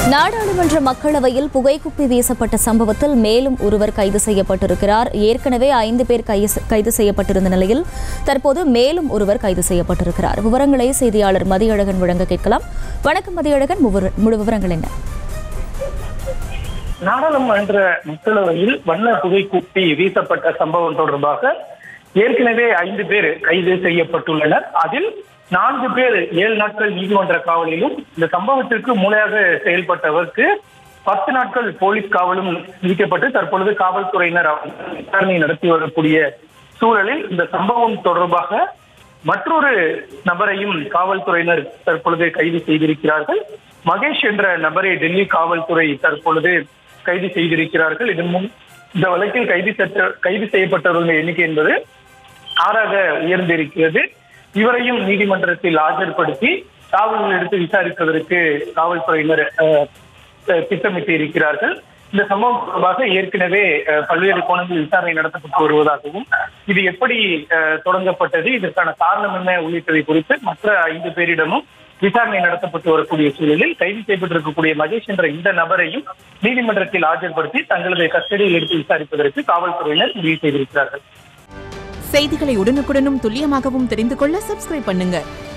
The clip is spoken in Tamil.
நாடாளுமன்ற மக்களவையில் புகைக்குப்பி வீசப்பட்ட சம்பவத்தில் மேலும் ஒருவர் கைது செய்யப்பட்டிருக்கிறார் ஏற்கனவே ஐந்து பேர் கைது- கைது செய்யப்பட்டிருந்த நிலையில் தற்போது மேலும் ஒருவர் கைது செய்யப்பட்டிருக்கிறார் விவரங்களை செய்தியாளர் மதியழகன் வழங்க கேட்கலாம் வணக்கம் மதியழகன் முழு முழு விவரங்கள் என்ன நாடாளுமன்ற மக்களவையில் வண்ண புகைக்குப்பி வீசப்பட்ட சம்பவம் தொடர்பாக ஏற்கனவே ஐந்து பேர் கைது செய்யப்பட்டுள்ளனர் அதில் நான்கு பேர் ஏழு நாட்கள் நீதிமன்ற காவலிலும் இந்த சம்பவத்திற்கு மூளையாக செயல்பட்டவருக்கு பத்து நாட்கள் போலீஸ் காவலும் விதிக்கப்பட்டு தற்பொழுது காவல்துறையினர் அவர்கள் விசாரணை நடத்தி வரக்கூடிய சூழலில் இந்த சம்பவம் தொடர்பாக மற்றொரு நபரையும் காவல்துறையினர் தற்பொழுது கைது செய்திருக்கிறார்கள் மகேஷ் என்ற நபரை டெல்லி காவல்துறை தற்பொழுது கைது செய்திருக்கிறார்கள் இதன் முன் இந்த வழக்கில் கைது செய்ய கைது செய்யப்பட்டவர்கள் எண்ணிக்கை என்பது ஆறாக உயர்ந்திருக்கிறது இவரையும் நீதிமன்றத்தில் ஆஜர்படுத்தி காவலில் எடுத்து விசாரிப்பதற்கு காவல்துறையினர் அஹ், அஹ், திட்டமிட்டு இருக்கிறார்கள் இந்த சம்பவம் தொடர்பாக ஏற்கனவே அஹ், பல்வேறு கோணங்களில் விசாரணை நடத்தப்பட்டு வருவதாகவும் இது எப்படி அஹ், தொடங்கப்பட்டது இதற்கான காரணம் என்ன உள்ளிட்டவை குறித்து மற்ற ஐந்து பேரிடமும் விசாரணை நடத்தப்பட்டு வரக்கூடிய சூழலில் கைது செய்யப்பட்டிருக்கக்கூடிய மகேஷ் என்ற இந்த நபரையும் நீதிமன்றத்தில் ஆஜர்படுத்தி தங்களது கஸ்டடியில் எடுத்து விசாரிப்பதற்கு காவல்துறையினர் முடிவு செய்திருக்கிறார்கள் செய்திகளை உடனுக்குடனும் துல்லியமாகவும் தெரிந்து கொள்ள சப்ஸ்கிரைப் பண்ணுங்க